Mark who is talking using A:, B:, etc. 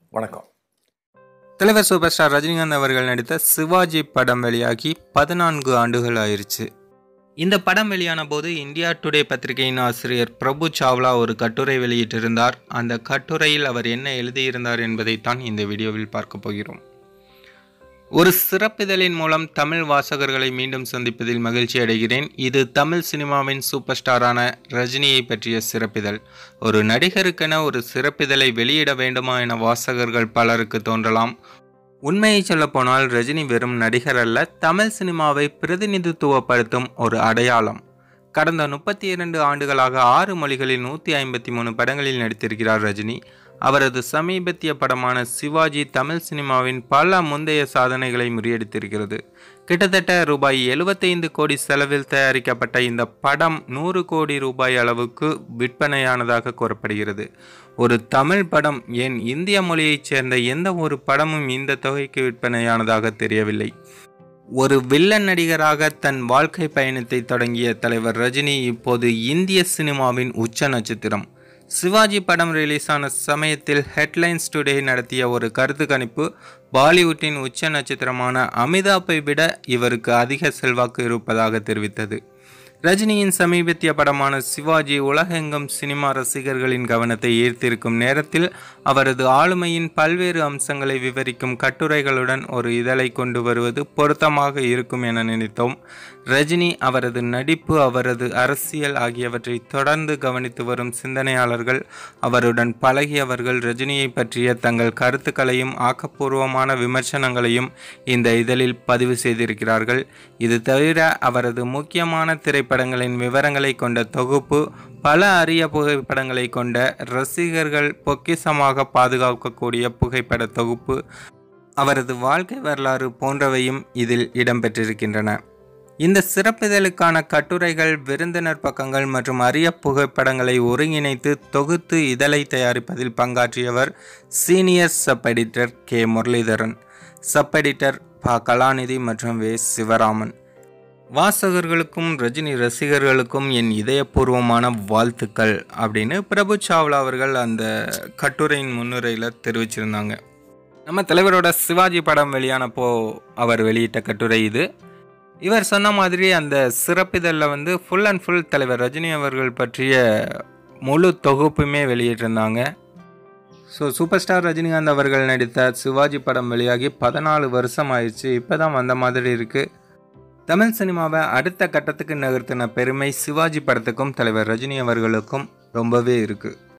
A: வணக்கம்
B: தலைவர் super star Rajinikanth அவர்கள் நடித்த சிவாஜி படம் வெளியாகி பதினான்கு ஆண்டுகள் ஆயிருச்சு இந்த படம் வெளியான போது இந்தியா டுடே பத்திரிகையின் ஆசிரியர் பிரபு சாவ்லா ஒரு கட்டுரை வெளியிட்டிருந்தார் அந்த கட்டுரையில் அவர் என்ன எழுதியிருந்தார் என்பதைத்தான் இந்த வீடியோவில் பார்க்க போகிறோம் ஒரு சிறப்பிதழின் மூலம் தமிழ் வாசகர்களை மீண்டும் சந்திப்பதில் மகிழ்ச்சி அடைகிறேன் இது தமிழ் சினிமாவின் சூப்பர் ஸ்டாரான ரஜினியை பற்றிய சிறப்பிதழ் ஒரு நடிகருக்கென ஒரு சிறப்பிதழை வெளியிட வேண்டுமா என வாசகர்கள் பலருக்கு தோன்றலாம் உண்மையை சொல்லப்போனால் ரஜினி வெறும் நடிகர் அல்ல தமிழ் சினிமாவை பிரதிநிதித்துவப்படுத்தும் ஒரு அடையாளம் கடந்த முப்பத்தி இரண்டு ஆண்டுகளாக ஆறு மொழிகளில் நூற்றி ஐம்பத்தி மூணு படங்களில் நடித்திருக்கிறார் ரஜினி அவரது சமீபத்திய படமான சிவாஜி தமிழ் சினிமாவின் பல முந்தைய சாதனைகளை முறியடித்திருக்கிறது கிட்டத்தட்ட ரூபாய் எழுபத்தைந்து கோடி செலவில் தயாரிக்கப்பட்ட இந்த படம் நூறு கோடி ரூபாய் அளவுக்கு விற்பனையானதாக கூறப்படுகிறது ஒரு தமிழ் படம் ஏன் இந்திய மொழியைச் சேர்ந்த எந்த ஒரு படமும் இந்த தொகைக்கு விற்பனையானதாக தெரியவில்லை ஒரு வில்லன் நடிகராக தன் வாழ்க்கை பயணத்தை தொடங்கிய தலைவர் ரஜினி இப்போது இந்திய சினிமாவின் உச்ச நட்சத்திரம் சிவாஜி படம் ரிலீஸான சமயத்தில் ஹெட்லைன்ஸ் டுடே நடத்திய ஒரு கருத்து கணிப்பு பாலிவுட்டின் உச்ச நட்சத்திரமான அமிதாப்பை விட இவருக்கு அதிக செல்வாக்கு இருப்பதாக தெரிவித்தது ரஜினியின் சமீபத்திய படமான சிவாஜி உலகெங்கும் சினிமா ரசிகர்களின் கவனத்தை ஈர்த்திருக்கும் நேரத்தில் அவரது ஆளுமையின் பல்வேறு அம்சங்களை விவரிக்கும் கட்டுரைகளுடன் ஒரு இதழை கொண்டு வருவது பொருத்தமாக இருக்கும் என நினைத்தோம் ரஜினி அவரது நடிப்பு அவரது அரசியல் ஆகியவற்றை தொடர்ந்து கவனித்து வரும் சிந்தனையாளர்கள் அவருடன் பழகியவர்கள் ரஜினியை பற்றிய தங்கள் கருத்துக்களையும் ஆக்கப்பூர்வமான விமர்சனங்களையும் இந்த இதழில் பதிவு செய்திருக்கிறார்கள் இது தவிர அவரது முக்கியமான திரைப்படங்களின் விவரங்களை கொண்ட தொகுப்பு பல அரிய புகைப்படங்களை கொண்ட ரசிகர்கள் பொக்கிசமாக பாதுகாக்கக்கூடிய புகைப்பட தொகுப்பு அவரது வாழ்க்கை வரலாறு போன்றவையும் இதில் இடம்பெற்றிருக்கின்றன இந்த சிறப்பிதழுக்கான கட்டுரைகள் விருந்தினர் பக்கங்கள் மற்றும் அரிய புகைப்படங்களை ஒருங்கிணைத்து தொகுத்து இதழை தயாரிப்பதில் பங்காற்றியவர் senior sub editor K Muralidharan sub editor ப கலாநிதி மற்றும் வே சிவராமன் வாசகர்களுக்கும் ரஜினி ரசிகர்களுக்கும் என் இதயபூர்வமான வாழ்த்துக்கள் அப்படின்னு பிரபு சாவ்லா அவர்கள் அந்த கட்டுரையின் முன்னுரையில் தெரிவிச்சிருந்தாங்க நம்ம தலைவரோட சிவாஜி படம் வெளியானப்போ அவர் வெளியிட்ட கட்டுரை இது இவர் சொன்ன மாதிரி அந்த சிறப்பிதழில் வந்து ஃபுல் அண்ட் ஃபுல் தலைவர் ரஜினி அவர்கள் பற்றிய முழு தொகுப்புமே வெளியிட்டிருந்தாங்க ஸோ சூப்பர் ஸ்டார் ரஜினிகாந்த் அவர்கள் நடித்த சிவாஜி படம் வெளியாகி பதினாலு வருஷம் ஆயிடுச்சு இப்போ தான் வந்த மாதிரி இருக்குது தமிழ் சினிமாவை அடுத்த கட்டத்துக்கு நகர்த்தின பெருமை சிவாஜி படத்துக்கும் தலைவர் ரஜினி அவர்களுக்கும் ரொம்பவே இருக்குது